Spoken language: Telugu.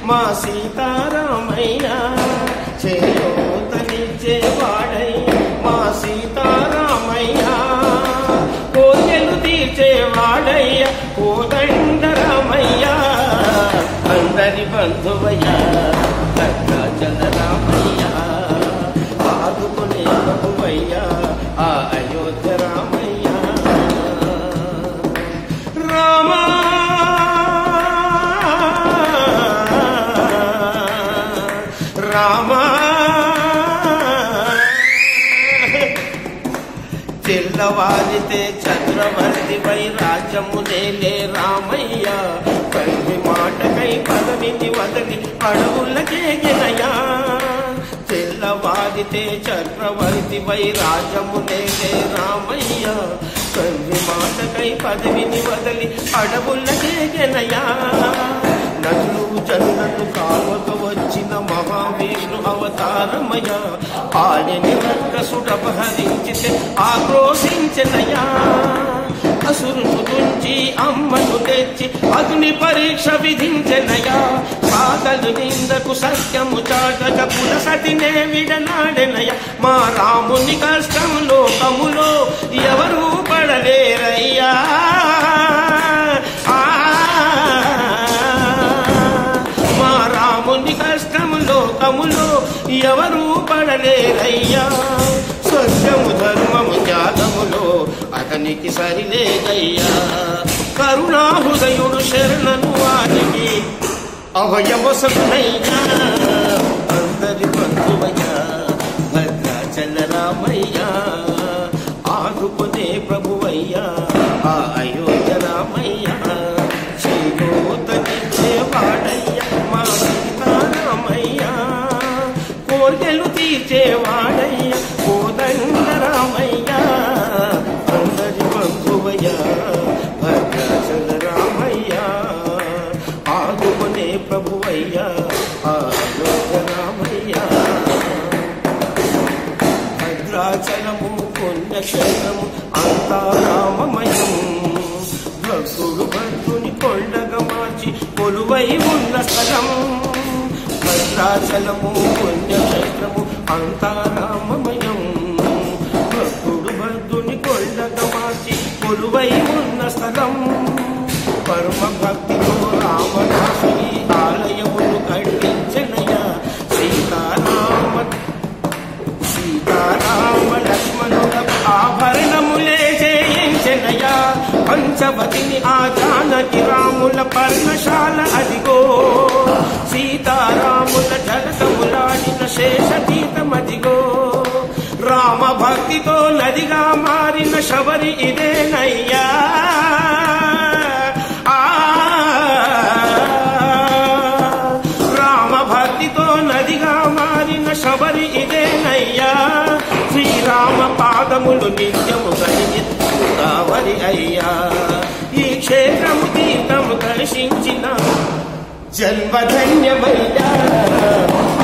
మా సీతారామయ్య చేయూతనిచ్చేవాడై మా సీతారామయ్య కోర్కెలు తీర్చేవాడయ్య కోదండరామయ్య అందరి బంధువయ్య భద్రాచలరామయ్య ఆదుకునే ప్రభువయ్య ఆ అయోధ్య రామయ్య రామా రామా తెల్లవారితే చంద్రవర్తి వై రాజ్యము నేలే రామయ్య కల్వి మాటకై పదవిని వదలి అడవులకే గినయా తెల్లవారితే చక్రవర్తి వై రాజ్యము నేలే రామయ్య కల్వి మాటకై పదవిని వదలి అడవులకే గినయా నదులు జనులను కావక వచ్చిన మహావీరు అవతారమయ ఆడిని రక్కసుడపహరించితే ఆక్రోశించనయా అసురును గుంచి అమ్మను తెచ్చి అగ్ని పరీక్ష విధించెనయా సాగలు నిందకు సత్యము చాటక పులసతినే విడనాడెనయ మా రాముని కష్టం లోకములో ఎవరూ పడలేరయ్యా ఆ మా రాముని కష్టము లోకములో ఎవరూ పడలేరయ్యా సత్యము ధర్మము త్యాగములో అతనికి సరిలేదయ్యా కరుణా హృదయుడు శరణను వారికి అభయవసనయ్యా అందరి బంధువయ్యా భద్రాచల రామయ్యా ఆదుకునే ప్రభువయ్యా ఆ అయోధ్య రామయ్యా చేయూతనిచ్చే వాడయ్యా మా సీతారామయ్యా కోర్కెలు తీర్చేవాడయ్యా కోదండరామయ్యా అందరి బంధువయ్యా భద్రాచల రామయ్యా ఆదుకునే ప్రభువయ్యా ఆ అయోధ్య రామయ్యా భద్రాచలము పుణ్యక్షేత్రము అంతా రామమయం భక్తుడు భక్తుని కొండగా మార్చి కొలువై ఉన్న స్థలం భద్రాచలము పుణ్యక్షేత్రము అంతా రామమయం భక్తుడు భక్తుని కొండగా మార్చి కొలువై ఉన్న స్థలం పరమ భక్తితో రామదాసుని ఆలయములు కట్టించనయ సీతారామ సీతారామ లక్ష్మణుల ఆభరణములే చేయించెనయా పంచవతిని ఆ జానకి రాముల పర్ణశాల అదిగో సీతారాముల జలకములాడిన శేషతీతమదిగో రామ భక్తితో నదిగా మారిన శబరి ఇదేనయ్యా ఆ రామ భక్తితో నదిగా మారిన శబరి ఇదేనయ్యా శ్రీరామ పాదములు నిత్యము కలిగి గోదావరి అయ్యా ఈ క్షేత్రము తీర్థము దర్శించిన జన్మధన్యమయ్యా